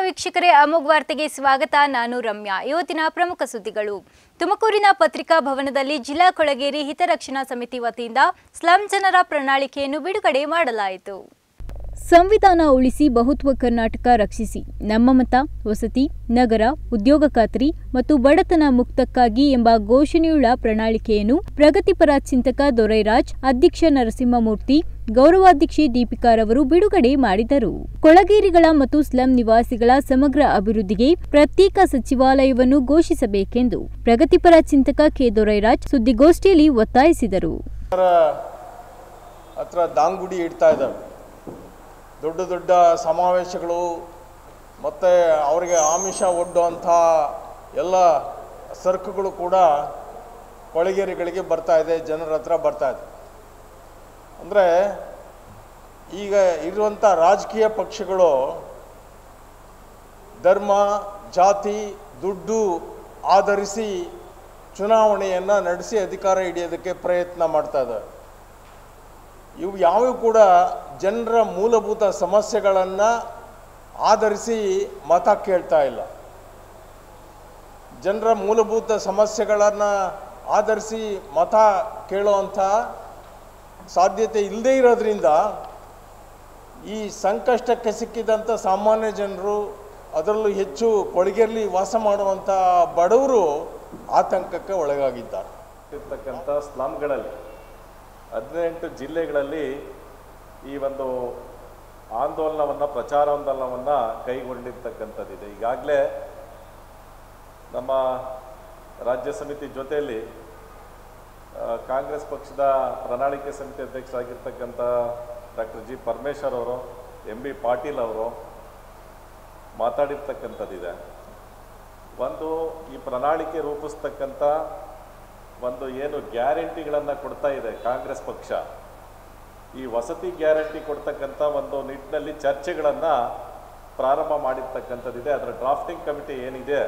ವೀಕ್ಷಕರೇ ಅಮೋಘ್ ವಾರ್ತೆಗೆ ಸ್ವಾಗತ ನಾನು ರಮ್ಯಾ ಇವತ್ತಿನ ಪ್ರಮುಖ ಸುದ್ದಿಗಳು ತುಮಕೂರಿನ ಪತ್ರಿಕಾ ಭವನದಲ್ಲಿ ಜಿಲ್ಲಾ ಕೊಳಗೇರಿ ಹಿತರಕ್ಷಣಾ ಸಮಿತಿ ವತಿಯಿಂದ ಸ್ಲಂ ಜನರ ಪ್ರಣಾಳಿಕೆಯನ್ನು ಬಿಡುಗಡೆ ಮಾಡಲಾಯಿತು ಸಂವಿಧಾನ ಉಳಿಸಿ ಬಹುತ್ವ ಕರ್ನಾಟಕ ರಕ್ಷಿಸಿ ನಮ್ಮ ಮತ ವಸತಿ ನಗರ ಉದ್ಯೋಗ ಖಾತ್ರಿ ಮತ್ತು ಬಡತನ ಮುಕ್ತಕ್ಕಾಗಿ ಎಂಬ ಘೋಷಣೆಯುಳ್ಳ ಪ್ರಣಾಳಿಕೆಯನ್ನು ಪ್ರಗತಿಪರ ಚಿಂತಕ ದೊರೈರಾಜ್ ಅಧ್ಯಕ್ಷ ನರಸಿಂಹಮೂರ್ತಿ ಗೌರವಾಧ್ಯಕ್ಷೆ ದೀಪಿಕಾರವರು ಬಿಡುಗಡೆ ಮಾಡಿದರು ಕೊಳಗೇರಿಗಳ ಮತ್ತು ಸ್ಲಂ ನಿವಾಸಿಗಳ ಸಮಗ್ರ ಅಭಿವೃದ್ಧಿಗೆ ಪ್ರತ್ಯೇಕ ಸಚಿವಾಲಯವನ್ನು ಘೋಷಿಸಬೇಕೆಂದು ಪ್ರಗತಿಪರ ಚಿಂತಕ ಕೆ ದೊರೈರಾಜ್ ಸುದ್ದಿಗೋಷ್ಠಿಯಲ್ಲಿ ಒತ್ತಾಯಿಸಿದರು ಅವರ ಹತ್ರ ದಾಂಗುಡಿ ಇಡ್ತಾ ಇದ್ದಾವೆ ದೊಡ್ಡ ದೊಡ್ಡ ಸಮಾವೇಶಗಳು ಮತ್ತು ಅವರಿಗೆ ಆಮಿಷ ಒಡ್ಡುವಂಥ ಎಲ್ಲ ಸರಕುಗಳು ಕೂಡ ಕೊಳಗೇರಿಗಳಿಗೆ ಬರ್ತಾ ಇದೆ ಜನರ ಹತ್ರ ಬರ್ತಾ ಇದೆ ಅಂದರೆ ಈಗ ಇರುವಂಥ ರಾಜಕೀಯ ಪಕ್ಷಗಳು ಧರ್ಮ ಜಾತಿ ದುಡ್ಡು ಆಧರಿಸಿ ಚುನಾವಣೆಯನ್ನು ನಡೆಸಿ ಅಧಿಕಾರ ಹಿಡಿಯೋದಕ್ಕೆ ಪ್ರಯತ್ನ ಮಾಡ್ತಾ ಇದ್ದಾರೆ ಇವು ಯಾವೂ ಕೂಡ ಜನರ ಮೂಲಭೂತ ಸಮಸ್ಯೆಗಳನ್ನು ಆಧರಿಸಿ ಮತ ಕೇಳ್ತಾ ಇಲ್ಲ ಜನರ ಮೂಲಭೂತ ಸಮಸ್ಯೆಗಳನ್ನು ಆಧರಿಸಿ ಮತ ಕೇಳುವಂಥ ಸಾಧ್ಯತೆ ಇಲ್ಲದೇ ಇರೋದ್ರಿಂದ ಈ ಸಂಕಷ್ಟಕ್ಕೆ ಸಿಕ್ಕಿದಂಥ ಸಾಮಾನ್ಯ ಜನರು ಅದರಲ್ಲೂ ಹೆಚ್ಚು ಕೊಳಗೇರಿ ವಾಸ ಮಾಡುವಂಥ ಬಡವರು ಆತಂಕಕ್ಕೆ ಒಳಗಾಗಿದ್ದಾರೆ ಇರ್ತಕ್ಕಂಥ ಸ್ಲಮ್ಗಳಲ್ಲಿ ಹದಿನೆಂಟು ಜಿಲ್ಲೆಗಳಲ್ಲಿ ಈ ಒಂದು ಆಂದೋಲನವನ್ನು ಪ್ರಚಾರಾಂದೋಲನವನ್ನು ಕೈಗೊಂಡಿರ್ತಕ್ಕಂಥದ್ದಿದೆ ಈಗಾಗಲೇ ನಮ್ಮ ರಾಜ್ಯ ಸಮಿತಿ ಜೊತೆಯಲ್ಲಿ ಆ, ಕಾಂಗ್ರೆಸ್ ಪಕ್ಷದ ಪ್ರಣಾಳಿಕೆ ಸಮಿತಿ ಅಧ್ಯಕ್ಷರಾಗಿರ್ತಕ್ಕಂಥ ಡಾಕ್ಟರ್ ಜಿ ಪರಮೇಶ್ವರ್ ಅವರು ಎಂ ಬಿ ಪಾಟೀಲ್ ಅವರು ಮಾತಾಡಿರ್ತಕ್ಕಂಥದ್ದಿದೆ ಒಂದು ಈ ಪ್ರಣಾಳಿಕೆ ರೂಪಿಸ್ತಕ್ಕಂಥ ಒಂದು ಏನು ಗ್ಯಾರಂಟಿಗಳನ್ನು ಕೊಡ್ತಾ ಇದೆ ಕಾಂಗ್ರೆಸ್ ಪಕ್ಷ ಈ ವಸತಿ ಗ್ಯಾರಂಟಿ ಕೊಡ್ತಕ್ಕಂಥ ಒಂದು ನಿಟ್ಟಿನಲ್ಲಿ ಚರ್ಚೆಗಳನ್ನು ಪ್ರಾರಂಭ ಮಾಡಿರ್ತಕ್ಕಂಥದ್ದಿದೆ ಅದರ ಡ್ರಾಫ್ಟಿಂಗ್ ಕಮಿಟಿ ಏನಿದೆ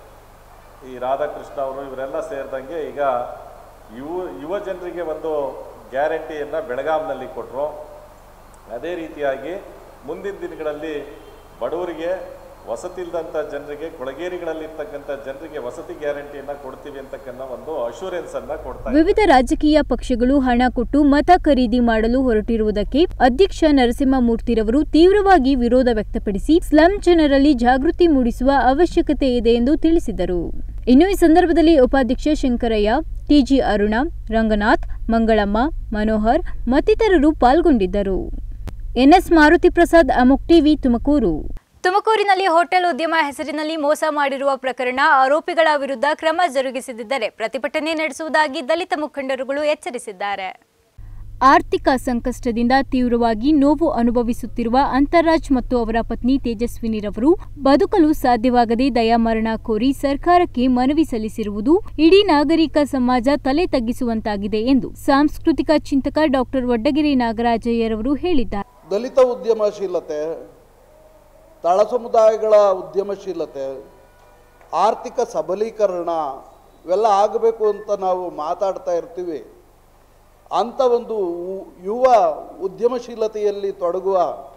ಈ ರಾಧಾಕೃಷ್ಣ ಅವರು ಇವರೆಲ್ಲ ಸೇರಿದಂಗೆ ಈಗ ಯುವ ಯುವ ಜನರಿಗೆ ಒಂದು ಗ್ಯಾರಂಟಿಯನ್ನು ಬೆಳಗಾಂನಲ್ಲಿ ಕೊಟ್ಟರು ಅದೇ ರೀತಿಯಾಗಿ ಮುಂದಿನ ದಿನಗಳಲ್ಲಿ ಬಡವರಿಗೆ ವಸತಿ ಇಲ್ದಂಥ ಜನರಿಗೆ ಕೊಳಗೇರಿಗಳಲ್ಲಿರ್ತಕ್ಕಂಥ ಜನರಿಗೆ ವಸತಿ ಗ್ಯಾರಂಟಿಯನ್ನು ಕೊಡ್ತೀವಿ ಅಂತಕ್ಕನ್ನ ಒಂದು ಅಶೂರೆನ್ಸನ್ನು ಕೊಡ್ತಾ ಇದ್ದಾರೆ. ವಿವಿಧ ರಾಜಕೀಯ ಪಕ್ಷಗಳು ಹಣ ಕೊಟ್ಟು ಮತ ಖರೀದಿ ಮಾಡಲು ಹೊರಟಿರುವುದಕ್ಕೆ ಅಧ್ಯಕ್ಷ ನರಸಿಂಹಮೂರ್ತಿರವರು ತೀವ್ರವಾಗಿ ವಿರೋಧ ವ್ಯಕ್ತಪಡಿಸಿ ಸ್ಲಂ ಜನರಲ್ಲಿ ಜಾಗೃತಿ ಮೂಡಿಸುವ ಅವಶ್ಯಕತೆ ಇದೆ ಎಂದು ತಿಳಿಸಿದರು ಇನ್ನು ಈ ಸಂದರ್ಭದಲ್ಲಿ ಉಪಾಧ್ಯಕ್ಷ ಶಂಕರಯ್ಯ ಟಿಜಿ ಅರುಣ ರಂಗನಾಥ್ ಮಂಗಳಮ್ಮ ಮನೋಹರ್ ಮತ್ತಿತರರು ಪಾಲ್ಗೊಂಡಿದ್ದರು ಎನ್ಎಸ್ ಮಾರುತಿ ಪ್ರಸಾದ್ ಅಮುಕ್ ಟಿವಿ ತುಮಕೂರು ತುಮಕೂರಿನಲ್ಲಿ ಹೋಟೆಲ್ ಉದ್ಯಮ ಹೆಸರಿನಲ್ಲಿ ಮೋಸ ಮಾಡಿರುವ ಪ್ರಕರಣ ಆರೋಪಿಗಳ ವಿರುದ್ಧ ಕ್ರಮ ಜರುಗಿಸದಿದ್ದರೆ ಪ್ರತಿಭಟನೆ ನಡೆಸುವುದಾಗಿ ದಲಿತ ಮುಖಂಡರುಗಳು ಎಚ್ಚರಿಸಿದ್ದಾರೆ ಆರ್ಥಿಕ ಸಂಕಷ್ಟದಿಂದ ತೀವ್ರವಾಗಿ ನೋವು ಅನುಭವಿಸುತ್ತಿರುವ ಅಂತರಾಜ್ ಮತ್ತು ಅವರ ಪತ್ನಿ ತೇಜಸ್ವಿನಿರವರು ಬದುಕಲು ಸಾಧ್ಯವಾಗದೆ ದಯಾಮರಣ ಕೋರಿ ಸರ್ಕಾರಕ್ಕೆ ಮನವಿ ಸಲ್ಲಿಸಿರುವುದು ಇಡೀ ನಾಗರಿಕ ಸಮಾಜ ತಲೆ ತಗ್ಗಿಸುವಂತಾಗಿದೆ ಎಂದು ಸಾಂಸ್ಕೃತಿಕ ಚಿಂತಕ ಡಾಕ್ಟರ್ ವಡ್ಡಗೆರೆ ನಾಗರಾಜಯ್ಯರವರು ಹೇಳಿದ್ದಾರೆ ದಲಿತ ಉದ್ಯಮಶೀಲತೆ ತಳ ಸಮುದಾಯಗಳ ಉದ್ಯಮಶೀಲತೆ ಆರ್ಥಿಕ ಸಬಲೀಕರಣ ಇವೆಲ್ಲ ಆಗಬೇಕು ಅಂತ ನಾವು ಮಾತಾಡ್ತಾ ಇರ್ತೀವಿ ಅಂಥ ಒಂದು ಉ- ಯುವ ಉದ್ಯಮಶೀಲತೆಯಲ್ಲಿ ತೊಡಗುವ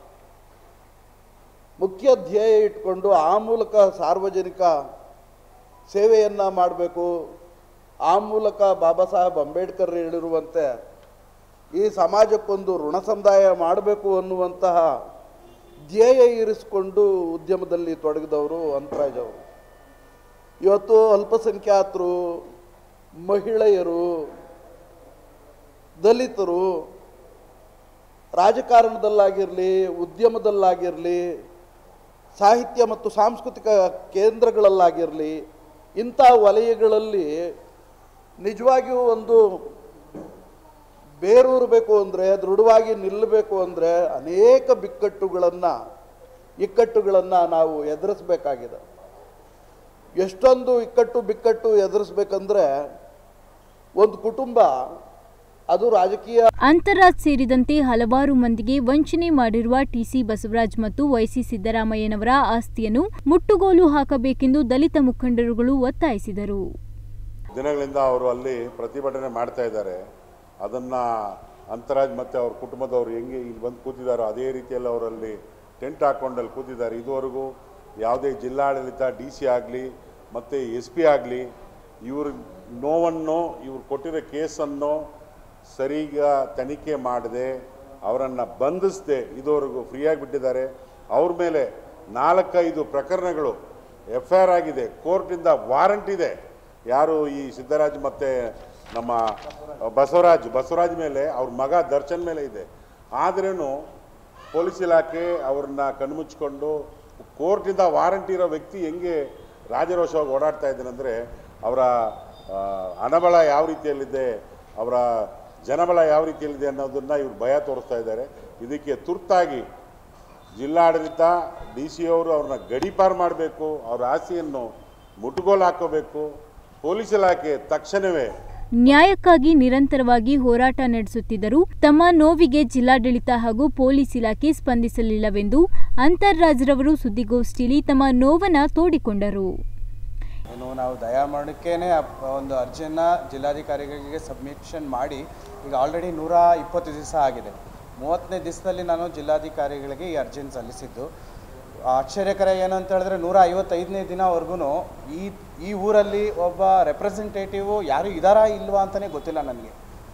ಮುಖ್ಯ ಧ್ಯೇಯ ಇಟ್ಕೊಂಡು ಆ ಮೂಲಕ ಸಾರ್ವಜನಿಕ ಸೇವೆಯನ್ನು ಮಾಡಬೇಕು ಆ ಮೂಲಕ ಬಾಬಾ ಸಾಹೇಬ್ ಅಂಬೇಡ್ಕರ್ ಹೇಳಿರುವಂತೆ ಈ ಸಮಾಜಕ್ಕೊಂದು ಋಣ ಸಮುದಾಯ ಮಾಡಬೇಕು ಅನ್ನುವಂತಹ ಧ್ಯೇಯ ಇರಿಸಿಕೊಂಡು ಉದ್ಯಮದಲ್ಲಿ ತೊಡಗಿದವರು ಅಂತರಾಜ್ ಅವರು ಇವತ್ತು ಅಲ್ಪಸಂಖ್ಯಾತರು ಮಹಿಳೆಯರು ದಲಿತರು ರಾಜಕಾರಣದಲ್ಲಾಗಿರಲಿ ಉದ್ಯಮದಲ್ಲಾಗಿರಲಿ ಸಾಹಿತ್ಯ ಮತ್ತು ಸಾಂಸ್ಕೃತಿಕ ಕೇಂದ್ರಗಳಲ್ಲಾಗಿರಲಿ ಇಂಥ ವಲಯಗಳಲ್ಲಿ ನಿಜವಾಗಿಯೂ ಒಂದು ಬೇರೂರಬೇಕು ಅಂದರೆ ದೃಢವಾಗಿ ನಿಲ್ಲಬೇಕು ಅಂದರೆ ಅನೇಕ ಬಿಕ್ಕಟ್ಟುಗಳನ್ನು ಇಕ್ಕಟ್ಟುಗಳನ್ನು ನಾವು ಎದುರಿಸಬೇಕಾಗಿದೆ ಎಷ್ಟೊಂದು ಇಕ್ಕಟ್ಟು ಬಿಕ್ಕಟ್ಟು ಎದುರಿಸ್ಬೇಕಂದ್ರೆ ಒಂದು ಕುಟುಂಬ ಅದು ರಾಜಕೀಯ ಅಂತರಾಜ್ ಸೇರಿದಂತೆ ಹಲವಾರು ಮಂದಿಗೆ ವಂಚನೆ ಮಾಡಿರುವ ಟಿಸಿ ಬಸವರಾಜ್ ಮತ್ತು ವೈಸಿ ಸಿದ್ದರಾಮಯ್ಯನವರ ಆಸ್ತಿಯನ್ನು ಮುಟ್ಟುಗೋಲು ಹಾಕಬೇಕೆಂದು ದಲಿತ ಮುಖಂಡರುಗಳು ಒತ್ತಾಯಿಸಿದರು ದಿನಗಳಿಂದ ಅವರು ಅಲ್ಲಿ ಪ್ರತಿಭಟನೆ ಮಾಡ್ತಾ ಇದ್ದಾರೆ ಅದನ್ನು ಅಂತರಾಜ್ ಮತ್ತು ಅವ್ರ ಕುಟುಂಬದವರು ಹೆಂಗೆ ಇಲ್ಲಿ ಬಂದು ಕೂತಿದ್ದಾರೋ ಅದೇ ರೀತಿಯಲ್ಲಿ ಅವರಲ್ಲಿ ಟೆಂಟ್ ಹಾಕ್ಕೊಂಡು ಅಲ್ಲಿ ಕೂತಿದ್ದಾರೆ ಇದುವರೆಗೂ ಯಾವುದೇ ಜಿಲ್ಲಾಡಳಿತ ಡಿ ಸಿ ಆಗಲಿ ಮತ್ತು ಎಸ್ ಪಿ ಆಗಲಿ ಇವ್ರ ನೋವನ್ನು ಇವ್ರು ಕೊಟ್ಟಿರೋ ಕೇಸನ್ನು ಸರಿಗ ತನಿಖೆ ಮಾಡದೆ ಅವರನ್ನು ಬಂಧಿಸದೆ ಇದುವರೆಗೂ ಫ್ರೀಯಾಗಿ ಬಿಟ್ಟಿದ್ದಾರೆ ಅವ್ರ ಮೇಲೆ ನಾಲ್ಕೈದು ಪ್ರಕರಣಗಳು ಎಫ್ ಐ ಆರ್ ಆಗಿದೆ ಕೋರ್ಟಿಂದ ವಾರಂಟ್ ಇದೆ ಯಾರು ಈ ಸಿದ್ದರಾಜ್ ಮತ್ತು ನಮ್ಮ ಬಸವರಾಜ್ ಬಸವರಾಜ್ ಮೇಲೆ ಅವ್ರ ಮಗ ದರ್ಶನ್ ಮೇಲೆ ಇದೆ ಆದ್ರೂ ಪೊಲೀಸ್ ಇಲಾಖೆ ಅವ್ರನ್ನ ಕಣ್ಮುಚ್ಕೊಂಡು ಕೋರ್ಟಿಂದ ವಾರಂಟ್ ಇರೋ ವ್ಯಕ್ತಿ ಹೆಂಗೆ ರಾಜರೋಷವಾಗಿ ಓಡಾಡ್ತಾ ಇದ್ದಾನಂದರೆ ಅವರ ಆ, ಹಣಬಲ ಯಾವ ರೀತಿಯಲ್ಲಿದೆ ಅವರ ಜನಬಲ ಯಾವ ರೀತಿಯಲ್ಲಿದೆ ಅನ್ನೋದನ್ನು ಇವ್ರು ಭಯ ತೋರಿಸ್ತಾ ಇದ್ದಾರೆ ಇದಕ್ಕೆ ತುರ್ತಾಗಿ ಜಿಲ್ಲಾಡಳಿತ ಡಿ ಸಿ ಅವರು ಅವ್ರನ್ನ ಗಡೀಪಾರು ಮಾಡಬೇಕು ಅವ್ರ ಆಸೆಯನ್ನು ಮುಟ್ಟುಗೋಲು ಹಾಕೋಬೇಕು ಪೊಲೀಸ್ ಇಲಾಖೆ ತಕ್ಷಣವೇ ನ್ಯಾಯಕ್ಕಾಗಿ ನಿರಂತರವಾಗಿ ಹೋರಾಟ ನಡೆಸುತ್ತಿದ್ದರೂ ತಮ್ಮ ನೋವಿಗೆ ಜಿಲ್ಲಾಡಳಿತ ಹಾಗೂ ಪೊಲೀಸ್ ಇಲಾಖೆ ಸ್ಪಂದಿಸಲಿಲ್ಲವೆಂದು ಅಂತರ್ರಾಜ್ರವರು ಸುದ್ದಿಗೋಷ್ಠಿಯಲ್ಲಿ ತಮ್ಮ ನೋವನ್ನ ತೋಡಿಕೊಂಡರು ಏನು ನಾವು ದಯಾಮರಣಕ್ಕೇನೆ ಅಪ್- ಒಂದು ಅರ್ಜಿಯನ್ನು ಜಿಲ್ಲಾಧಿಕಾರಿಗಳಿಗೆ ಸಬ್ಮಿಷನ್ ಮಾಡಿ ಈಗ ಆಲ್ರೆಡಿ ನೂರ ಇಪ್ಪತ್ತು ದಿವಸ ಆಗಿದೆ ಮೂವತ್ತನೇ ದಿವಸದಲ್ಲಿ ನಾನು ಜಿಲ್ಲಾಧಿಕಾರಿಗಳಿಗೆ ಈ ಅರ್ಜಿಯನ್ನು ಸಲ್ಲಿಸಿದ್ದು ಆಶ್ಚರ್ಯಕರ ಏನು ಅಂತ ಹೇಳಿದ್ರೆ ನೂರ ಐವತ್ತೈದನೇ ದಿನವರೆಗೂ ಈ ಈ ಊರಲ್ಲಿ ಒಬ್ಬ ರೆಪ್ರೆಸೆಂಟೇಟಿವ್ ಯಾರು ಇದ್ದಾರಾ ಇಲ್ವಾ ಅಂತಲೇ ಗೊತ್ತಿಲ್ಲ ನನಗೆ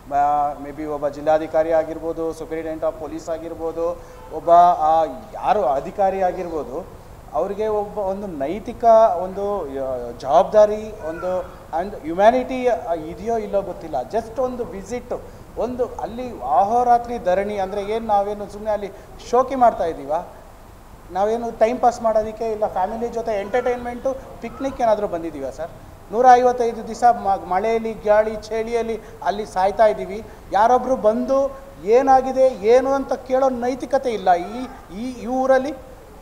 ಮೇ ಬಿ ಒಬ್ಬ ಜಿಲ್ಲಾಧಿಕಾರಿ ಆಗಿರ್ಬೋದು ಸೂಪರಿಂಟೆಂಡೆಂಟ್ ಆಫ್ ಪೊಲೀಸ್ ಆಗಿರ್ಬೋದು ಒಬ್ಬ ಆ, ಯಾರು ಅಧಿಕಾರಿ ಆಗಿರ್ಬೋದು ಅವರಿಗೆ ಒಬ್ಬ ಒಂದು ನೈತಿಕ ಒಂದು ಆ, ಜವಾಬ್ದಾರಿ ಒಂದು ಆ್ಯಂಡ್ ಹ್ಯುಮ್ಯಾನಿಟಿ ಇದೆಯೋ ಇಲ್ಲೋ ಗೊತ್ತಿಲ್ಲ ಜಸ್ಟ್ ಒಂದು ವಿಸಿಟ್ ಒಂದು ಅಲ್ಲಿ ಅಹೋರಾತ್ರಿ ಧರಣಿ ಅಂದರೆ ಏನು ನಾವೇನು ಸುಮ್ಮನೆ ಅಲ್ಲಿ ಶೋಕಿ ಮಾಡ್ತಾ ಇದ್ದೀವಾ ನಾವೇನು ಟೈಮ್ ಪಾಸ್ ಮಾಡೋದಕ್ಕೆ ಇಲ್ಲ ಫ್ಯಾಮಿಲಿ ಜೊತೆ ಎಂಟರ್ಟೈನ್ಮೆಂಟು ಪಿಕ್ನಿಕ್ ಏನಾದರೂ ಬಂದಿದ್ದೀವಾ ಸರ್ ನೂರ ಐವತ್ತೈದು ದಿವಸ ಮಳೆಯಲ್ಲಿ ಗಾಳಿ ಚಳಿಯಲ್ಲಿ ಅಲ್ಲಿ ಸಾಯ್ತಾ ಇದ್ದೀವಿ ಯಾರೊಬ್ಬರು ಬಂದು ಏನಾಗಿದೆ ಏನು ಅಂತ ಕೇಳೋ ನೈತಿಕತೆ ಇಲ್ಲ ಈ ಈ ಈ ಊರಲ್ಲಿ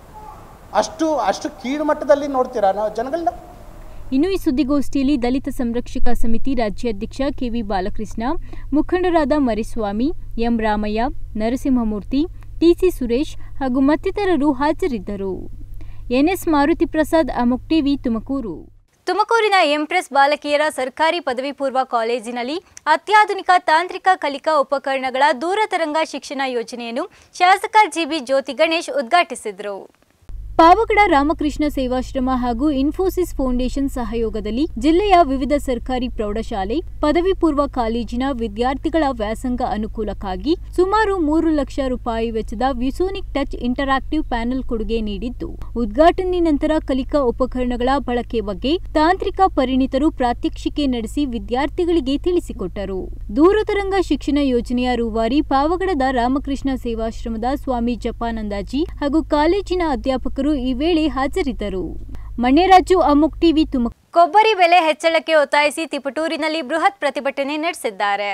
ಅಷ್ಟು ಅಷ್ಟು ಕೀಳು ಮಟ್ಟದಲ್ಲಿ ನೋಡ್ತೀರಾ ನಾವು ಜನಗಳನ್ನ ಇನ್ನು ಈ ಸುದ್ದಿಗೋಷ್ಠಿಯಲ್ಲಿ ದಲಿತ ಸಂರಕ್ಷಕಾ ಸಮಿತಿ ರಾಜ್ಯಾಧ್ಯಕ್ಷ ಕೆವಿ ಬಾಲಕೃಷ್ಣ ಮುಖಂಡರಾದ ಮರಿಸ್ವಾಮಿ ಎಂ ರಾಮಯ್ಯ ನರಸಿಂಹಮೂರ್ತಿ ಟಿಸಿ ಸುರೇಶ್ ಹಾಗೂ ಮತ್ತಿತರರು ಹಾಜರಿದ್ದರು ಎನ್ಎಸ್ ಮಾರುತಿ ಪ್ರಸಾದ್ ಅಮುಕ್ ಟಿವಿ ತುಮಕೂರು ತುಮಕೂರಿನ ಎಂಪ್ರೆಸ್ ಬಾಲಕಿಯರ ಸರ್ಕಾರಿ ಪದವಿ ಪೂರ್ವ ಕಾಲೇಜಿನಲ್ಲಿ ಅತ್ಯಾಧುನಿಕ ತಾಂತ್ರಿಕ ಕಲಿಕಾ ಉಪಕರಣಗಳ ದೂರತರಂಗ ಶಿಕ್ಷಣ ಯೋಜನೆಯನ್ನು ಶಾಸಕ ಜಿಬಿ ಜ್ಯೋತಿ ಗಣೇಶ್ ಉದ್ಘಾಟಿಸಿದರು ಪಾವಗಡ ರಾಮಕೃಷ್ಣ ಸೇವಾಶ್ರಮ ಹಾಗೂ ಇನ್ಫೋಸಿಸ್ ಫೌಂಡೇಶನ್ ಸಹಯೋಗದಲ್ಲಿ ಜಿಲ್ಲೆಯ ವಿವಿಧ ಸರ್ಕಾರಿ ಪ್ರೌಢಶಾಲೆ ಪದವಿ ಪೂರ್ವ ಕಾಲೇಜಿನ ವಿದ್ಯಾರ್ಥಿಗಳ ವ್ಯಾಸಂಗ ಅನುಕೂಲಕ್ಕಾಗಿ ಸುಮಾರು ಮೂರು ಲಕ್ಷ ರೂಪಾಯಿ ವೆಚ್ಚದ ವಿಸೋನಿಕ್ ಟಚ್ ಇಂಟರಾಕ್ಟಿವ್ ಪ್ಯಾನೆಲ್ ಕೊಡುಗೆ ನೀಡಿದ್ದು ಉದ್ಘಾಟನೆ ನಂತರ ಕಲಿಕಾ ಉಪಕರಣಗಳ ಬಳಕೆ ಬಗ್ಗೆ ತಾಂತ್ರಿಕ ಪರಿಣಿತರು ಪ್ರಾತ್ಯಕ್ಷಿಕೆ ನಡೆಸಿ ವಿದ್ಯಾರ್ಥಿಗಳಿಗೆ ತಿಳಿಸಿಕೊಟ್ಟರು ದೂರತರಂಗ ಶಿಕ್ಷಣ ಯೋಜನೆಯ ರೂವಾರಿ ಪಾವಗಡದ ರಾಮಕೃಷ್ಣ ಸೇವಾಶ್ರಮದ ಸ್ವಾಮಿ ಜಪಾನಂದಾಜಿ ಹಾಗೂ ಕಾಲೇಜಿನ ಅಧ್ಯಾಪಕರು ಈ ವೇಳೆ ಹಾಜರಿದ್ದರು ಮಣ್ಯರಾಜು ಅಮುಕ್ ಟಿವಿ ತುಮಕೂರು ಕೊಬ್ಬರಿ ಬೆಲೆ ಹೆಚ್ಚಳಕ್ಕೆ ಒತ್ತಾಯಿಸಿ ತಿಪಟೂರಿನಲ್ಲಿ ಬೃಹತ್ ಪ್ರತಿಭಟನೆ ನಡೆಸಿದ್ದಾರೆ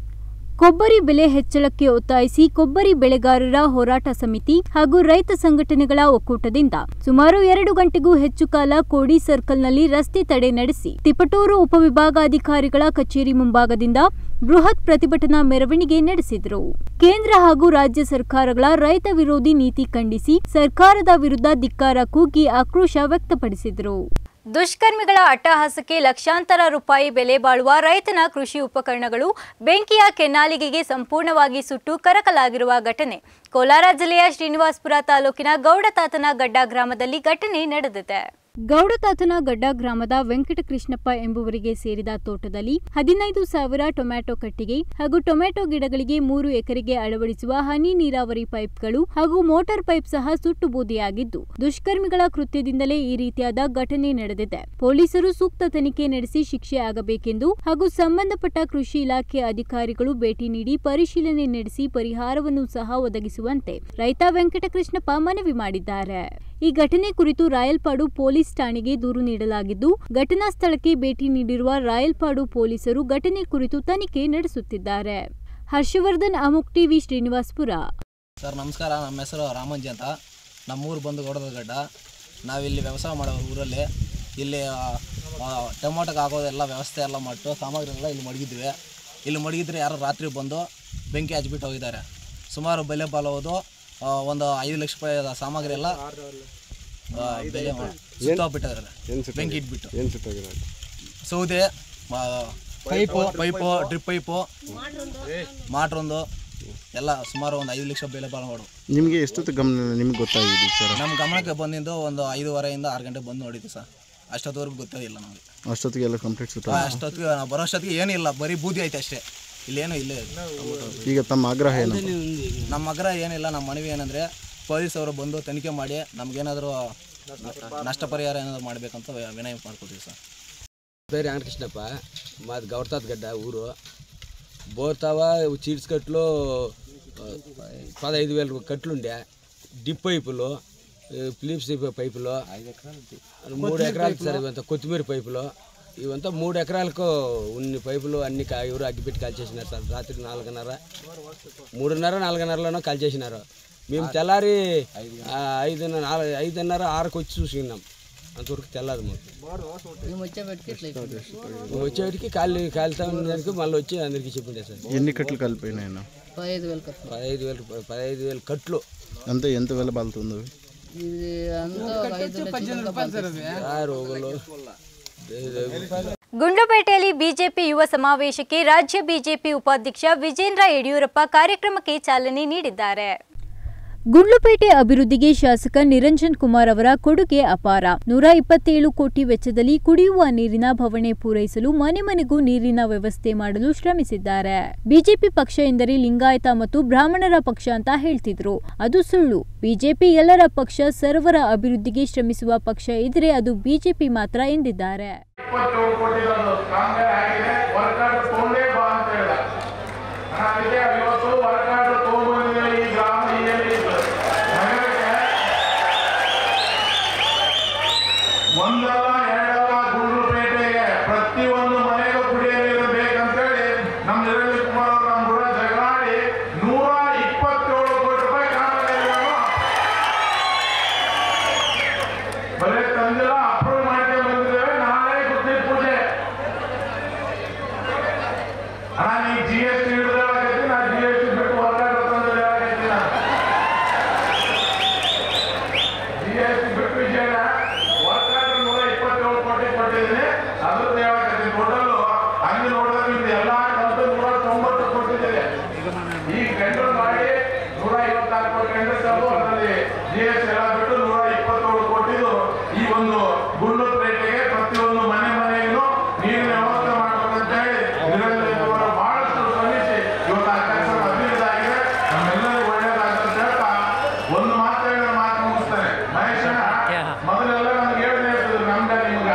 ಕೊಬ್ಬರಿ ಬೆಲೆ ಹೆಚ್ಚಳಕ್ಕೆ ಒತ್ತಾಯಿಸಿ ಕೊಬ್ಬರಿ ಬೆಳೆಗಾರರ ಹೋರಾಟ ಸಮಿತಿ ಹಾಗೂ ರೈತ ಸಂಘಟನೆಗಳ ಒಕ್ಕೂಟದಿಂದ ಸುಮಾರು ಎರಡು ಗಂಟೆಗೂ ಹೆಚ್ಚು ಕಾಲ ಕೋಡಿ ಸರ್ಕಲ್ನಲ್ಲಿ ರಸ್ತೆ ತಡೆ ನಡೆಸಿ ತಿಪಟೂರು ಉಪವಿಭಾಗಾಧಿಕಾರಿಗಳ ಕಚೇರಿ ಮುಂಭಾಗದಿಂದ ಬೃಹತ್ ಪ್ರತಿಭಟನಾ ಮೆರವಣಿಗೆ ನಡೆಸಿದರು ಕೇಂದ್ರ ಹಾಗೂ ರಾಜ್ಯ ಸರ್ಕಾರಗಳ ರೈತ ವಿರೋಧಿ ನೀತಿ ಖಂಡಿಸಿ ಸರ್ಕಾರದ ವಿರುದ್ಧ ಧಿಕ್ಕಾರ ಕೂಗಿ ಆಕ್ರೋಶ ವ್ಯಕ್ತಪಡಿಸಿದರು ದುಷ್ಕರ್ಮಿಗಳ ಅಟ್ಟಹಾಸಕ್ಕೆ ಲಕ್ಷಾಂತರ ರೂಪಾಯಿ ಬೆಲೆ ಬಾಳುವ ರೈತನ ಕೃಷಿ ಉಪಕರಣಗಳು ಬೆಂಕಿಯ ಕೆನ್ನಾಲಿಗೆಗೆ ಸಂಪೂರ್ಣವಾಗಿ ಸುಟ್ಟು ಕರಕಲಾಗಿರುವ ಘಟನೆ ಕೋಲಾರ ಜಿಲ್ಲೆಯ ಶ್ರೀನಿವಾಸಪುರ ತಾಲೂಕಿನ ಗೌಡತಾತನ ಗಡ್ಡ ಗ್ರಾಮದಲ್ಲಿ ಘಟನೆ ನಡೆದಿದೆ ಗೌಡತಾತನ ಗಡ್ಡ ಗ್ರಾಮದ ವೆಂಕಟಕೃಷ್ಣಪ್ಪ ಎಂಬುವರಿಗೆ ಸೇರಿದ ತೋಟದಲ್ಲಿ ಹದಿನೈದು ಸಾವಿರ ಟೊಮ್ಯಾಟೊ ಕಟ್ಟಿಗೆ ಹಾಗೂ ಟೊಮ್ಯಾಟೊ ಗಿಡಗಳಿಗೆ ಮೂರು ಎಕರೆಗೆ ಅಳವಡಿಸುವ ಹನಿ ನೀರಾವರಿ ಪೈಪ್ಗಳು ಹಾಗೂ ಮೋಟಾರ್ ಪೈಪ್ ಸಹ ಸುಟ್ಟು ಬೂದಿಯಾಗಿದ್ದು ದುಷ್ಕರ್ಮಿಗಳ ಕೃತ್ಯದಿಂದಲೇ ಈ ರೀತಿಯಾದ ಘಟನೆ ನಡೆದಿದೆ ಪೊಲೀಸರು ಸೂಕ್ತ ತನಿಖೆ ನಡೆಸಿ ಶಿಕ್ಷೆ ಆಗಬೇಕೆಂದು ಹಾಗೂ ಸಂಬಂಧಪಟ್ಟ ಕೃಷಿ ಇಲಾಖೆ ಅಧಿಕಾರಿಗಳು ಭೇಟಿ ನೀಡಿ ಪರಿಶೀಲನೆ ನಡೆಸಿ ಪರಿಹಾರವನ್ನು ಸಹ ಒದಗಿಸುವಂತೆ ರೈತ ವೆಂಕಟಕೃಷ್ಣಪ್ಪ ಮನವಿ ಮಾಡಿದ್ದಾರೆ ಈ ಘಟನೆ ಕುರಿತು ರಾಯಲ್ಪಾಡು ಪೊಲೀಸ್ ಠಾಣೆಗೆ ದೂರು ನೀಡಲಾಗಿದ್ದು ಘಟನಾ ಸ್ಥಳಕ್ಕೆ ಭೇಟಿ ನೀಡಿರುವ ರಾಯಲ್ಪಾಡು ಪೊಲೀಸರು ಘಟನೆ ಕುರಿತು ತನಿಖೆ ನಡೆಸುತ್ತಿದ್ದಾರೆ ಹರ್ಷವರ್ಧನ್ ಅಮುಕ್ ಟಿವಿ ಶ್ರೀನಿವಾಸ್ಪುರ ಸರ್ ನಮಸ್ಕಾರ ನಮ್ಮ ಹೆಸರು ರಾಮಂಜಿ ಅಂತ ನಮ್ಮೂರು ಬಂದು ಗೌಡದಗಡ್ಡ ನಾವಿಲ್ಲಿ ವ್ಯವಸಾಯ ಮಾಡೋ ಊರಲ್ಲಿ ಇಲ್ಲಿ ಆ, ಆ, ಟೊಮೊಟೊಗೆ ಹಾಕೋದೆಲ್ಲ ವ್ಯವಸ್ಥೆ ಎಲ್ಲ ಮಾಡಿಟ್ಟು ಸಾಮಗ್ರಿಗಳೆಲ್ಲ ಇಲ್ಲಿ ಮಡಗಿದ್ವಿ ಇಲ್ಲಿ ಮಡಗಿದ್ರೆ ಯಾರೋ ರಾತ್ರಿ ಬಂದು ಬೆಂಕಿ ಹಚ್ಬಿಟ್ಟು ಹೋಗಿದ್ದಾರೆ ಸುಮಾರು ಬೆಲೆ ಬಾಲೋದು ಆ, ಒಂದು ಐದು ಲಕ್ಷ ರೂಪಾಯಿ ಸಾಮಗ್ರಿ ಎಲ್ಲ ಆ, ಬೆಲೆ ಸುತ್ತೋಗ್ಬಿಟ್ಟಿದ್ದಾರೆ ಬೆಂಕಿ ಇಟ್ಬಿಟ್ಟು ಸೌದೆ ಪೈಪು ಪೈಪು ಡ್ರಿಪ್ ಪೈಪು ಮಾಟ್ರೊಂದು ಎಲ್ಲ ಸುಮಾರು ಒಂದು ಐದು ಲಕ್ಷ ಬೆಲೆ ಬಾಳೋಡು ನಿಮಗೆ ಎಷ್ಟೊತ್ತು ಗಮನ ನಿಮಗೆ ಗೊತ್ತಾಗಿದೆ ಸರ್ ನಮ್ಮ ಗಮನಕ್ಕೆ ಬಂದಿದ್ದು ಒಂದು ಐದೂವರೆಯಿಂದ ಆರು ಗಂಟೆ ಬಂದು ನೋಡಿದ್ವಿ ಸರ್ ಅಷ್ಟೊತ್ತವರೆಗೂ ಗೊತ್ತೇ ಇಲ್ಲ ನಮಗೆ ಅಷ್ಟೊತ್ತಿಗೆ ಎಲ್ಲ ಕಂಪ್ಲೀಟ್ ಸುತ್ತ ಅಷ್ಟೊತ್ತಿಗೆ ನಾವು ಬರೋ ಅಷ್ಟೊತ್ತಿಗೆ ಏನಿಲ್ಲ ಬರೀ ಬೂದಿ ಐತೆ ಅಷ್ಟೇ ಇಲ್ಲೇನು ಇಲ್ಲೇ ಈಗ ತಮ್ಮ ಆಗ್ರಹ ಏನು ನಮ್ಮ ಮಗರ ಏನಿಲ್ಲ ನಮ್ಮ ಮನವಿ ಏನಂದರೆ ಪೊಲೀಸ್ ಅವರು ಬಂದು ತನಿಖೆ ಮಾಡಿ ನಮಗೇನಾದರೂ ನಷ್ಟ ಪರಿಹಾರ ಏನಾದರೂ ಮಾಡಬೇಕಂತ ವಿನಯ ಮಾಡ್ಕೊತೀವಿ ಸರ್ పేరు వెంకటకృష్ణప్ప మాది గౌరతాత్ గడ్డ ఊరు బోర్తావా చీడ్స్ కట్లు ఆ, పదహైదు వేల కట్లు ఉండే డిప్ పైపులు ఈ ఫిలిప్స్ పైపులు మూడు ఎకరాలకు సార్ ఇవంతా కొత్తిమీర పైపులు ఇవంతా మూడు ఎకరాలకు ఉన్ని పైపులు అన్ని కా- ఎవరు అగ్గిపెట్టి కాల్చేసినారు సార్ రాత్రి నాలుగున్నర మూడున్నర నాలుగున్నరలోనో కాల్చేసినారు మేము తెల్లారి ఆ, ఐదున్నర నాలుగు ఐదున్నర ఆరుకు వచ్చి చూసుకున్నాం అంతవరకు తెల్లాదు మాకు మేము వచ్చేటికి కాళ్ళు కాలుతా ఉండడానికి మళ్ళీ వచ్చి అందరికీ చెప్పిండే సార్ ఎన్ని కట్లు కలిపినాయన పదహైదు వేలు పదహైదు వేలు కట్లు అంతే ఎంత వెల బాలుతుంది సార్ ఒకళ్ళు ಗುಂಡ್ಲುಪೇಟೆಯಲ್ಲಿ ಬಿಜೆಪಿ ಯುವ ಸಮಾವೇಶಕ್ಕೆ ರಾಜ್ಯ ಬಿಜೆಪಿ ಉಪಾಧ್ಯಕ್ಷ ವಿಜೇಂದ್ರ ಯಡಿಯೂರಪ್ಪ ಕಾರ್ಯಕ್ರಮಕ್ಕೆ ಚಾಲನೆ ನೀಡಿದ್ದಾರೆ ಗುಂಡ್ಲುಪೇಟೆ ಅಭಿವೃದ್ಧಿಗೆ ಶಾಸಕ ನಿರಂಜನ್ ಕುಮಾರ್ ಅವರ ಕೊಡುಗೆ ಅಪಾರ ನೂರ ಇಪ್ಪತ್ತೇಳು ಕೋಟಿ ವೆಚ್ಚದಲ್ಲಿ ಕುಡಿಯುವ ನೀರಿನ ಭವಣೆ ಪೂರೈಸಲು ಮನೆ ಮನೆಗೂ ನೀರಿನ ವ್ಯವಸ್ಥೆ ಮಾಡಲು ಶ್ರಮಿಸಿದ್ದಾರೆ ಬಿಜೆಪಿ ಪಕ್ಷ ಎಂದರೆ ಲಿಂಗಾಯತ ಮತ್ತು ಬ್ರಾಹ್ಮಣರ ಪಕ್ಷ ಅಂತ ಹೇಳ್ತಿದ್ರು ಅದು ಸುಳ್ಳು ಬಿಜೆಪಿ ಎಲ್ಲರ ಪಕ್ಷ ಸರ್ವರ ಅಭಿವೃದ್ಧಿಗೆ ಶ್ರಮಿಸುವ ಪಕ್ಷ ಇದ್ರೆ ಅದು ಬಿಜೆಪಿ ಮಾತ್ರ ಎಂದಿದ್ದಾರೆ ಇಪ್ಪತ್ತೇಳು ಕೋಟಿ ಕಾಮಗಾರಿ ಆಗಿದೆ ವರ್ಕರ್ ತಗೊಂಡೇ ಬಾ ಅಂತ ಹೇಳ್ದ ನಾನು ಅದಕ್ಕೆ ಇವತ್ತು ವರ್ಕರ್ ತಗೊಂಡ್ಬಂದಿದ್ದೇವೆ ಈ ಗ್ರಾಮ ಈ ಎಲ್ಲಿ ನಗರಕ್ಕೆ ಒಂದಲ್ಲ ಎರಡಲ್ಲ ಗುಂಡ್ಲುಪೇಟೆಗೆ ಪ್ರತಿಯೊಂದು ಮನೆಗೂ ಕುಡಿಯೋ ನೀರು ಬೇಕಂತೇಳಿ ನಮ್ಮ ನಿರಂಜನ್ ಕುಮಾರ್ ಅವರು ನಮ್ಮ ಕೂಡ ಜಗಳಾಡಿ ನೂರ ಇಪ್ಪತ್ತೇಳು ಕೋಟಿ ರೂಪಾಯಿ ಕಾಮಗಾರಿಗಳನ್ನು ಬರೀ ತಂದಿಲ್ಲ ಅಪ್ರೂವ್ ಮಾಡ್ಕೊಂಡು ಬಂದಿದ್ದೇವೆ ನಾಳೆ ಗುದ್ದಿ ಪೂಜೆ ಅಣ್ಣ ನೀ ಜಿ ಎಸ್ ಟಿ ಹಿಡಿದು ಹೇಳಕತ್ತಿ ನಾ ಜಿ ಎಸ್ ಟಿ ಬಿಟ್ಟು ಹೊರಗಡೆ ತಂದು ಹೇಳಕತ್ತಿ ನಾ ಜಿ ಎಸ್ ಟಿ ಬಿಟ್ಟು ವಿಷಯ ಹೊರಗಡೆ ನೂರ ಇಪ್ಪತ್ತೇಳು ಕೋಟಿ ಕೊಟ್ಟಿದ್ದೀನಿ ಅದ್ರದ್ದು ಹೇಳಕತ್ತೀನಿ ಟೋಟಲ್ ಹಂಗೆ ನೋಡಿದ್ರೆ ನಿಮ್ದು ಎಲ್ಲ ಕಂತು ನೂರ ತೊಂಬತ್ತು ಕೊಟ್ಟಿದ್ದೀರಿ ಈ ಟೆಂಡರ್ ಮಾಡಿ ನೂರ ಐವತ್ತಾರು ಕೋಟಿ ಟೆಂಡರ್ ತಂದು ಅದರಲ್ಲಿ ಜಿ ಎಸ್ ಎಲ್ಲ ಬಿಟ್ಟು ನೂರ ಇಪ್ಪತ್ತೇಳು ಕೋಟಿದು ಈ ಒಂದು ಗುಂಡು ಪೇಟೆಗೆ ಪ್ರತಿಯೊಂದು ಮನೆ ಮನೆಗೂ ನೀರಿನ ವ್ಯವಸ್ಥೆ ಮಾಡಬೇಕಂತ ಹೇಳಿ ನಿರಂಜನ್ ಅವರು ಬಹಳಷ್ಟು ಶ್ರಮಿಸಿ ಇವತ್ತು ಆ ಕೆಲಸ ಅಭಿವೃದ್ಧಿ ಆಗಿದೆ ನಮ್ಮೆಲ್ಲರಿಗೂ ಒಳ್ಳೇದಾಗುತ್ತೆ ಅಂತ ಹೇಳ್ತಾ ಒಂದು ಮಾತು ಹೇಳಿದ್ರೆ ಮಾತು ಮುಗಿಸ್ತಾರೆ ಮಹೇಶ್ ಮೊದಲೆಲ್ಲ ನಮ್ಗೆ ಹೇಳ್ದೆ ಇರ್ತಿದ್ರು ನಮ್ಗೆ ನಿಮ್ಗ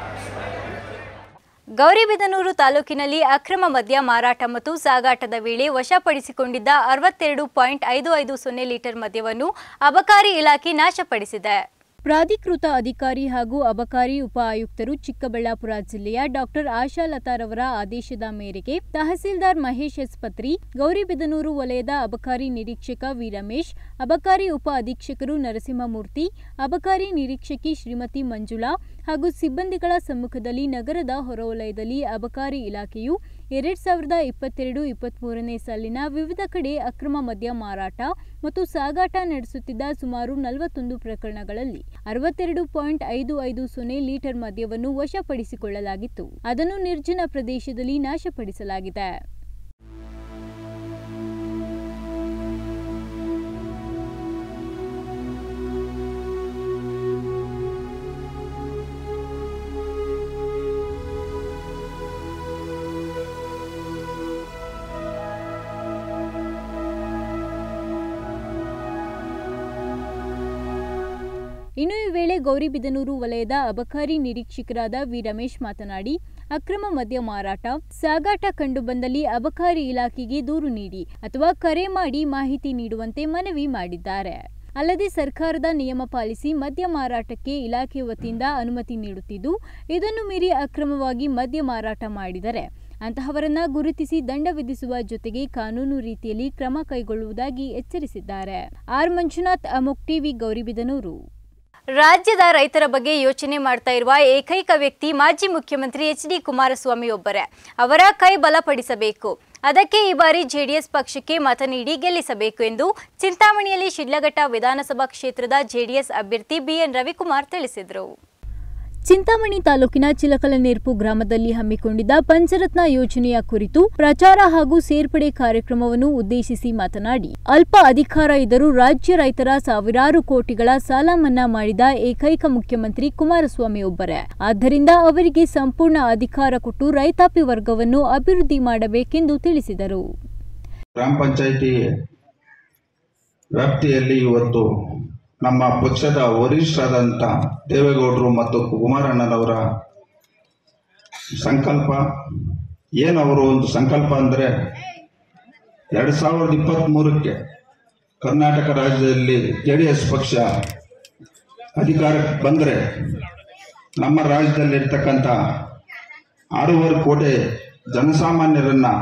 ಗೌರಿಬಿದನೂರು ತಾಲೂಕಿನಲ್ಲಿ ಅಕ್ರಮ ಮದ್ಯ ಮಾರಾಟ ಮತ್ತು ಸಾಗಾಟದ ವೇಳೆ ವಶಪಡಿಸಿಕೊಂಡಿದ್ದ ಅರವತ್ತೆರಡು ಪಾಯಿಂಟ್ ಐದು ಐದು ಸೊನ್ನೆ ಲೀಟರ್ ಮದ್ಯವನ್ನು ಅಬಕಾರಿ ಇಲಾಖೆ ನಾಶಪಡಿಸಿದೆ ಪ್ರಾಧಿಕೃತ ಅಧಿಕಾರಿ ಹಾಗೂ ಅಬಕಾರಿ ಉಪ ಆಯುಕ್ತರು ಚಿಕ್ಕಬಳ್ಳಾಪುರ ಜಿಲ್ಲೆಯ ಡಾಕ್ಟರ್ ಆಶಾ ಲತಾರವರ ಆದೇಶದ ಮೇರೆಗೆ ತಹಸೀಲ್ದಾರ್ ಮಹೇಶ್ ಎಸ್ ಪತ್ರಿ ಗೌರಿಬಿದನೂರು ವಲಯದ ಅಬಕಾರಿ ನಿರೀಕ್ಷಕ ವಿ ರಮೇಶ್ ಅಬಕಾರಿ ಉಪ ಅಧೀಕ್ಷಕರು ನರಸಿಂಹಮೂರ್ತಿ ಅಬಕಾರಿ ನಿರೀಕ್ಷಕಿ ಶ್ರೀಮತಿ ಮಂಜುಳಾ ಹಾಗೂ ಸಿಬ್ಬಂದಿಗಳ ಸಮ್ಮುಖದಲ್ಲಿ ನಗರದ ಹೊರವಲಯದಲ್ಲಿ ಅಬಕಾರಿ ಇಲಾಖೆಯು ಎರಡ್ ಸಾವಿರದ ಇಪ್ಪತ್ತೆರಡು ಇಪ್ಪತ್ಮೂರನೇ ಸಾಲಿನ ವಿವಿಧ ಕಡೆ ಅಕ್ರಮ ಮದ್ಯ ಮಾರಾಟ ಮತ್ತು ಸಾಗಾಟ ನಡೆಸುತ್ತಿದ್ದ ಸುಮಾರು ನಲವತ್ತೊಂದು ಪ್ರಕರಣಗಳಲ್ಲಿ ಅರವತ್ತೆರಡು ಪಾಯಿಂಟ್ ಐದು ಐದು ಸೊನ್ನೆ ಲೀಟರ್ ಮದ್ಯವನ್ನು ವಶಪಡಿಸಿಕೊಳ್ಳಲಾಗಿತ್ತು ಅದನ್ನು ನಿರ್ಜನ ಪ್ರದೇಶದಲ್ಲಿ ನಾಶಪಡಿಸಲಾಗಿದೆ ಇನ್ನು ಈ ವೇಳೆ ಗೌರಿಬಿದನೂರು ವಲಯದ ಅಬಕಾರಿ ನಿರೀಕ್ಷಕರಾದ ವಿ ರಮೇಶ್ ಮಾತನಾಡಿ ಅಕ್ರಮ ಮದ್ಯ ಮಾರಾಟ ಸಾಗಾಟ ಕಂಡುಬಂದಲ್ಲಿ ಅಬಕಾರಿ ಇಲಾಖೆಗೆ ದೂರು ನೀಡಿ ಅಥವಾ ಕರೆ ಮಾಡಿ ಮಾಹಿತಿ ನೀಡುವಂತೆ ಮನವಿ ಮಾಡಿದ್ದಾರೆ ಅಲ್ಲದೆ ಸರ್ಕಾರದ ನಿಯಮ ಪಾಲಿಸಿ ಮದ್ಯ ಮಾರಾಟಕ್ಕೆ ಇಲಾಖೆ ವತಿಯಿಂದ ಅನುಮತಿ ನೀಡುತ್ತಿದ್ದು ಇದನ್ನು ಮೀರಿ ಅಕ್ರಮವಾಗಿ ಮದ್ಯ ಮಾರಾಟ ಮಾಡಿದರೆ ಅಂತಹವರನ್ನ ಗುರುತಿಸಿ ದಂಡ ವಿಧಿಸುವ ಜೊತೆಗೆ ಕಾನೂನು ರೀತಿಯಲ್ಲಿ ಕ್ರಮ ಕೈಗೊಳ್ಳುವುದಾಗಿ ಎಚ್ಚರಿಸಿದ್ದಾರೆ ಆರ್ ಮಂಜುನಾಥ್ ಅಮುಕ್ ಟಿವಿ ಗೌರಿಬಿದನೂರು ರಾಜ್ಯದ ರೈತರ ಬಗ್ಗೆ ಯೋಚನೆ ಮಾಡ್ತಾ ಇರುವ ಏಕೈಕ ವ್ಯಕ್ತಿ ಮಾಜಿ ಮುಖ್ಯಮಂತ್ರಿ ಎಚ್ ಡಿ ಕುಮಾರಸ್ವಾಮಿ ಒಬ್ಬರೇ ಅವರ ಕೈ ಬಲಪಡಿಸಬೇಕು ಅದಕ್ಕೆ ಈ ಬಾರಿ ಜೆಡಿಎಸ್ ಪಕ್ಷಕ್ಕೆ ಮತ ನೀಡಿ ಗೆಲ್ಲಿಸಬೇಕು ಎಂದು ಚಿಂತಾಮಣಿಯಲ್ಲಿ ಶಿಡ್ಲಘಟ್ಟ ವಿಧಾನಸಭಾ ಕ್ಷೇತ್ರದ ಜೆಡಿಎಸ್ ಅಭ್ಯರ್ಥಿ ಬಿಎನ್ ರವಿಕುಮಾರ್ ತಿಳಿಸಿದರು ಚಿಂತಾಮಣಿ ತಾಲೂಕಿನ ಚಿಲಕಲನೇರ್ಪು ಗ್ರಾಮದಲ್ಲಿ ಹಮ್ಮಿಕೊಂಡಿದ್ದ ಪಂಚರತ್ನ ಯೋಜನೆಯ ಕುರಿತು ಪ್ರಚಾರ ಹಾಗೂ ಸೇರ್ಪಡೆ ಕಾರ್ಯಕ್ರಮವನ್ನು ಉದ್ದೇಶಿಸಿ ಮಾತನಾಡಿ ಅಲ್ಪ ಅಧಿಕಾರ ಇದ್ದರೂ ರಾಜ್ಯ ರೈತರ ಸಾವಿರಾರು ಕೋಟಿಗಳ ಸಾಲ ಮನ್ನಾ ಮಾಡಿದ ಏಕೈಕ ಮುಖ್ಯಮಂತ್ರಿ ಕುಮಾರಸ್ವಾಮಿ ಒಬ್ಬರೇ ಆದ್ದರಿಂದ ಅವರಿಗೆ ಸಂಪೂರ್ಣ ಅಧಿಕಾರ ಕೊಟ್ಟು ರೈತಾಪಿ ವರ್ಗವನ್ನು ಅಭಿವೃದ್ಧಿ ಮಾಡಬೇಕೆಂದು ತಿಳಿಸಿದರು ಗ್ರಾಮ ಪಂಚಾಯಿತಿ ವ್ಯಾಪ್ತಿಯಲ್ಲಿ ಇವತ್ತು ನಮ್ಮ ಪಕ್ಷದ ವರಿಷ್ಠರಾದಂಥ ದೇವೇಗೌಡರು ಮತ್ತು ಕುಮಾರಣ್ಣನವರ ಸಂಕಲ್ಪ ಏನು ಅವರು ಒಂದು ಸಂಕಲ್ಪ ಅಂದರೆ ಎರಡು ಸಾವಿರದ ಇಪ್ಪತ್ತ್ಮೂರಕ್ಕೆ ಕರ್ನಾಟಕ ರಾಜ್ಯದಲ್ಲಿ ಜೆ ಡಿ ಎಸ್ ಪಕ್ಷ ಅಧಿಕಾರಕ್ಕೆ ಬಂದರೆ ನಮ್ಮ ರಾಜ್ಯದಲ್ಲಿರ್ತಕ್ಕಂಥ ಆರೂವರೆ ಕೋಟಿ ಜನಸಾಮಾನ್ಯರನ್ನು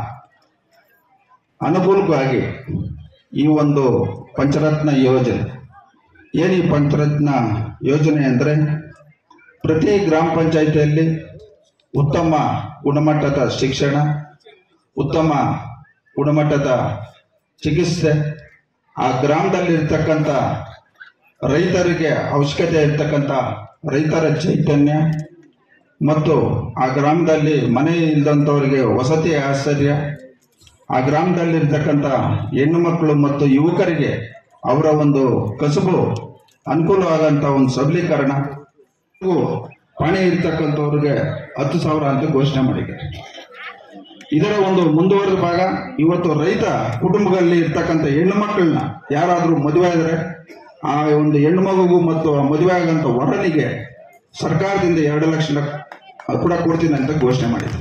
ಅನುಕೂಲಕ್ಕಾಗಿ ಈ ಒಂದು ಪಂಚರತ್ನ ಯೋಜನೆ ಏನು ಈ ಪಂಚರತ್ನ ಯೋಜನೆ ಅಂದರೆ ಪ್ರತಿ ಗ್ರಾಮ ಪಂಚಾಯಿತಿಯಲ್ಲಿ ಉತ್ತಮ ಗುಣಮಟ್ಟದ ಶಿಕ್ಷಣ ಉತ್ತಮ ಗುಣಮಟ್ಟದ ಚಿಕಿತ್ಸೆ ಆ ಗ್ರಾಮದಲ್ಲಿರ್ತಕ್ಕಂಥ ರೈತರಿಗೆ ಅವಶ್ಯಕತೆ ಇರ್ತಕ್ಕಂಥ ರೈತರ ಚೈತನ್ಯ ಮತ್ತು ಆ ಗ್ರಾಮದಲ್ಲಿ ಮನೆ ಇಲ್ಲದಂಥವರಿಗೆ ವಸತಿ ಆಶ್ಚರ್ಯ ಆ ಗ್ರಾಮದಲ್ಲಿರ್ತಕ್ಕಂಥ ಹೆಣ್ಣು ಮಕ್ಕಳು ಮತ್ತು ಯುವಕರಿಗೆ ಅವರ ಒಂದು ಕಸುಬು ಅನುಕೂಲವಾದಂಥ ಒಂದು ಸಬಲೀಕರಣ ಹಾಗೂ ಪಾಣಿ ಇರ್ತಕ್ಕಂಥವ್ರಿಗೆ ಹತ್ತು ಸಾವಿರ ಅಂತ ಘೋಷಣೆ ಮಾಡಿದ್ದಾರೆ ಇದರ ಒಂದು ಮುಂದುವರೆದ ಭಾಗ ಇವತ್ತು ರೈತ ಕುಟುಂಬಗಳಲ್ಲಿ ಇರ್ತಕ್ಕಂಥ ಹೆಣ್ಣು ಮಕ್ಕಳನ್ನ ಯಾರಾದರೂ ಮದುವೆ ಆದರೆ ಆ ಒಂದು ಹೆಣ್ಣು ಮಗುಗೂ ಮತ್ತು ಆ ಮದುವೆ ಆಗಂತ ವರನಿಗೆ ಸರ್ಕಾರದಿಂದ ಎರಡು ಲಕ್ಷ ಕೂಡ ಕೊಡ್ತೀನಿ ಅಂತ ಘೋಷಣೆ ಮಾಡಿದ್ದಾರೆ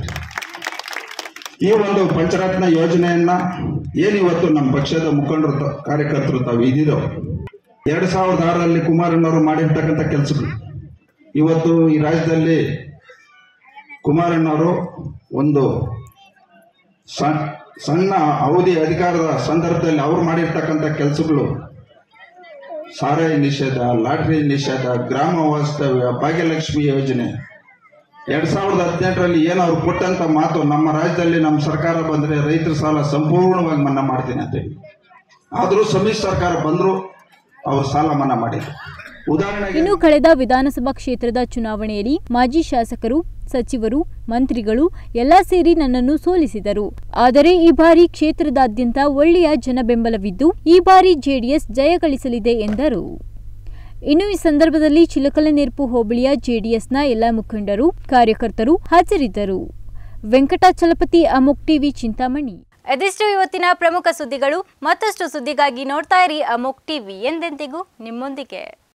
ಈ ಒಂದು ಪಂಚರತ್ನ ಯೋಜನೆಯನ್ನ ಏನು ಇವತ್ತು ನಮ್ಮ ಪಕ್ಷದ ಮುಖಂಡರು ತ- ಕಾರ್ಯಕರ್ತರು ತಾವು ಇದ್ದಿದ್ದೋ ಎರಡು ಸಾವಿರದ ಆರರಲ್ಲಿ ಕುಮಾರಣ್ಣವರು ಮಾಡಿರ್ತಕ್ಕಂಥ ಕೆಲಸಗಳು ಇವತ್ತು ಈ ರಾಜ್ಯದಲ್ಲಿ ಕುಮಾರಣ್ಣವರು ಒಂದು ಸಣ್ಣ ಸಣ್ಣ ಅವಧಿ ಅಧಿಕಾರದ ಸಂದರ್ಭದಲ್ಲಿ ಅವ್ರು ಮಾಡಿರ್ತಕ್ಕಂಥ ಕೆಲಸಗಳು ಸಾರಾಯಿ ನಿಷೇಧ ಲಾಟ್ರಿ ನಿಷೇಧ ಗ್ರಾಮ ವಾಸ್ತವ್ಯ ಭಾಗ್ಯಲಕ್ಷ್ಮಿ ಯೋಜನೆ ಎರಡ್ ಸಾವಿರದ ಹದಿನೆಂಟರಲ್ಲಿ ಏನು ಅವ್ರು ಕೊಟ್ಟಂತ ಮಾತು ನಮ್ಮ ರಾಜ್ಯದಲ್ಲಿ ನಮ್ಮ ಸರ್ಕಾರ ಬಂದರೆ ರೈತರ ಸಾಲ ಸಂಪೂರ್ಣವಾಗಿ ಮನ್ನಾ ಮಾಡ್ತೀನಿ ಅಂತೇಳಿ ಆದರೂ ಸಮ್ಮಿಶ್ರ ಸರ್ಕಾರ ಬಂದರೂ ಅವ್ರು ಸಾಲ ಮನ್ನಾ ಮಾಡಿದ್ರು ಉದಾಹರಣೆಗೆ ಇನ್ನು ಕಳೆದ ವಿಧಾನಸಭಾ ಕ್ಷೇತ್ರದ ಚುನಾವಣೆಯಲ್ಲಿ ಮಾಜಿ ಶಾಸಕರು ಸಚಿವರು ಮಂತ್ರಿಗಳು ಎಲ್ಲ ಸೇರಿ ನನ್ನನ್ನು ಸೋಲಿಸಿದರು ಆದರೆ ಈ ಬಾರಿ ಕ್ಷೇತ್ರದಾದ್ಯಂತ ಒಳ್ಳೆಯ ಜನಬೆಂಬಲವಿದ್ದು ಈ ಬಾರಿ ಜೆಡಿಎಸ್ ಜಯ ಗಳಿಸಲಿದೆ ಎಂದರು ಇನ್ನು ಈ ಸಂದರ್ಭದಲ್ಲಿ ಚಿಲಕಲನೆರ್ಪು ಹೋಬಳಿಯ ಜೆಡಿಎಸ್ನ ಎಲ್ಲ ಮುಖಂಡರು ಕಾರ್ಯಕರ್ತರು ಹಾಜರಿದ್ದರು ವೆಂಕಟಾಚಲಪತಿ ಅಮುಕ್ ಟಿವಿ ಚಿಂತಾಮಣಿ ಇದಿಷ್ಟು ಇವತ್ತಿನ ಪ್ರಮುಖ ಸುದ್ದಿಗಳು ಮತ್ತಷ್ಟು ಸುದ್ದಿಗಾಗಿ ನೋಡ್ತಾ ಇರಿ ಅಮೋಕ್ ಟಿವಿ ಎಂದೆಂದಿಗೂ ನಿಮ್ಮೊಂದಿಗೆ